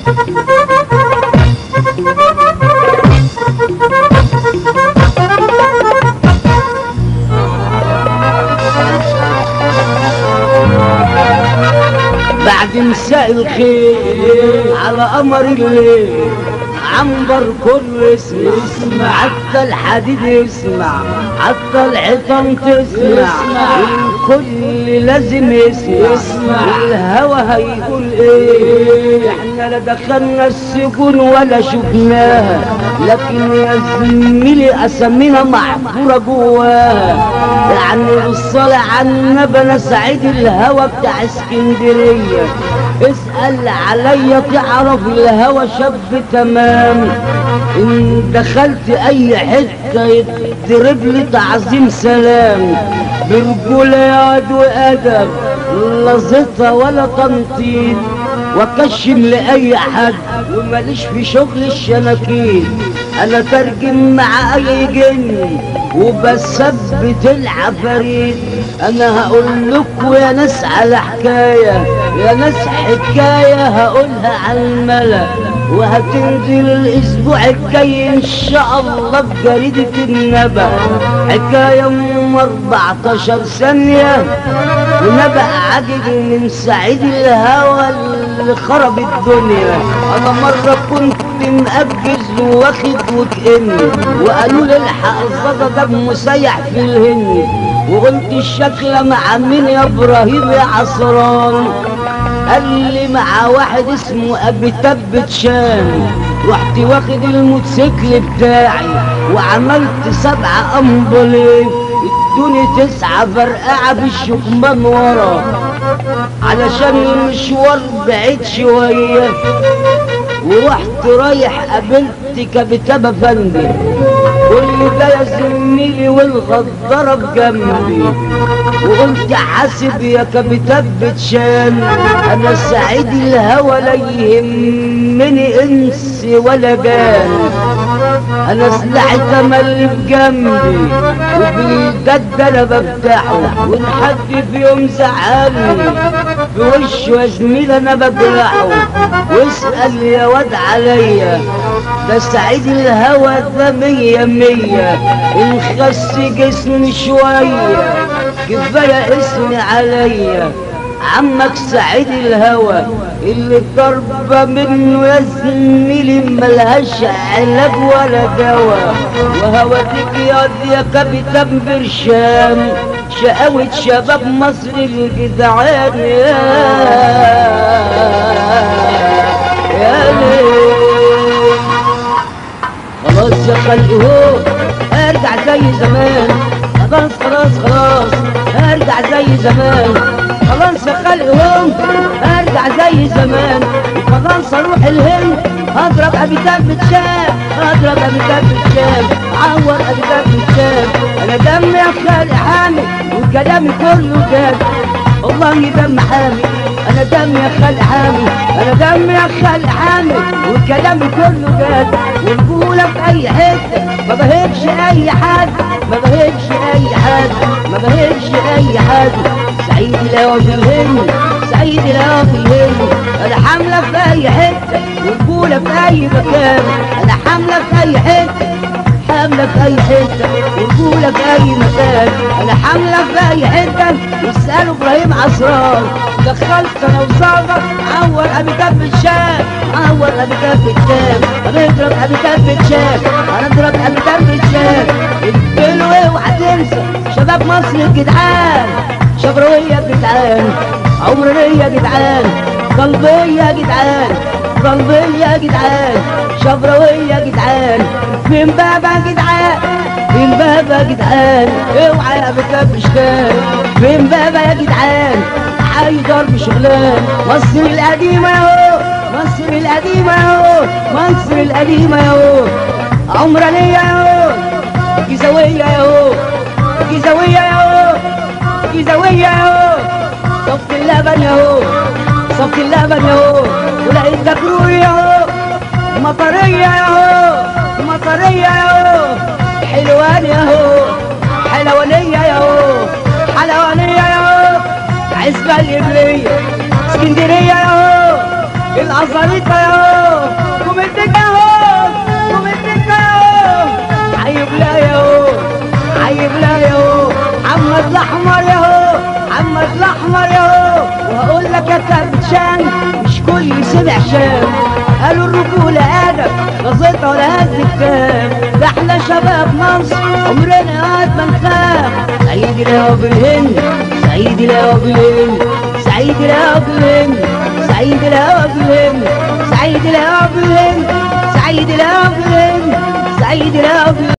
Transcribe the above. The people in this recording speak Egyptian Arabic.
بعد مساء الخير على قمر الليل عنبر كل اسمع حتى الحديد يسمع حتى الحيطان تسمع الكل لازم يسمع الهوى هيقول ايه احنا لا دخلنا السجون ولا شفناها لكن يا زميلي اسامينا محفوره جواها يعني الصلاة على النبي انا سعيد الهوى بتاع اسكندريه اسأل عليا تعرف الهوى شاب تمام ان دخلت اي حتة يضرب لي تعظيم سلام برجولة ياد وادب لا زيطة ولا تنطيط واكشم لاي حد وماليش في شغل الشناكيل انا ترجم مع اي جن وبثبت العفاريت انا هقول لكم يا ناس على حكايه يا ناس حكايه هقولها على الملا وهتنزل الاسبوع الجاي ان شاء الله في جريده النبأ حكايه ام 14 ثانيه ونبأ عجب من سعيد الهوى اللي خرب الدنيا انا مره كنت مأجز واخد وكأني وقالوا لي الحق الصدى ده مسيح في الهند وقلت الشكل مع مين يا ابراهيم يا عصران قال لي مع واحد اسمه ابي تبت شام رحت واخد الموتوسيكل بتاعي وعملت سبعة امبوليف ادوني تسعة فرقعة بالشكمان ورا علشان المشوار بعيد شوية ورحت رايح قابلت كابتن افندي كل ده يا زميلي والغدارة بجنبي وقلت حاسب يا كابتن بتشان انا سعيد الهوى لا يهمني انس ولا جان انا سلاحي تملي بجنبي وبالجد انا بفتحه وان حد في يوم زعلني في وشه يا زميلي انا بجرحه واسأل يا واد عليا ده سعيد الهوى ده مية مية الخس جسمي شوية كفاية اسمي عليا عمك سعيد الهوى اللي ضربة منه يا زميلي ملهاش علاج ولا دواء وهوديك يا يا كابتن برشام شقاوة شباب مصر الجدعان يا يا ليل خلاص يا خلقي هو ارجع زي زمان خلاص خلاص خلاص ارجع زي زمان خلاص يا خلقي هو ارجع زي زمان خلاص اروح الهند اضرب ابي تاب شام اضرب ابي تاب شام عور ابي تاب شام انا دمي يا خالق حامي وكلامي كله جاد والله دم حامي انا دمي يا خال حامي انا دمي يا خال حامي وكلامي كله جاد والبولة في اي حتة ما بهبش اي حد ما بهبش اي حد ما بهبش اي حد سعيد الهوا في الهند سعيد الهوا في الهند انا حاملة في اي حتة والبولة في اي مكان انا حاملة في اي حتة حاملة في أي حتة ورجولة في أي مكان أنا حاملة في أي حتة واسألوا إبراهيم عصران دخلت أنا وصابة عور أبي كف الشام عور أبي كف الشام هنضرب أبي كف الشام هنضرب أبي كف الشام البلو إيه وهتنسى شباب مصر الجدعان شبروية يا جدعان عمرانية يا جدعان قلبية يا جدعان قلبية يا جدعان شبروية يا جدعان فين بابا يا جدعان فين بابا يا جدعان اوعى يا بكاب شكال فين بابا يا جدعان حي ضرب شغلان مصر القديمة ياهو مصر القديمة ياهو مصر القديمة ياهو عمرانية ياهو جيزاوية ياهو جيزاوية ياهو جيزاوية ياهو صف اللبن ياهو صف اللبن ياهو ولقيت دكرور ياهو مطرية ياهو مطرية ياهو حلوان ياهو حلوانية ياهو حلوانية ياهو عزبة الإبلية اسكندرية ياهو الازاريطه ياهو كومنتك اهو كومنتك اهو عيب لا ياهو عيب لا ياهو محمد الاحمر ياهو محمد الاحمر ياهو وهقول لك يا كابتشان مش كل سبع شام قالوا الرجولة ادب غزيطة ولا هز الكام ده احنا شباب مصر عمرنا قد ما نخاف سعيد لا بالهند سعيد لا بالهند سعيد لا بالهند سعيد لا بالهند سعيد لا بالهند سعيد لا بالهند سعيد لا بالهند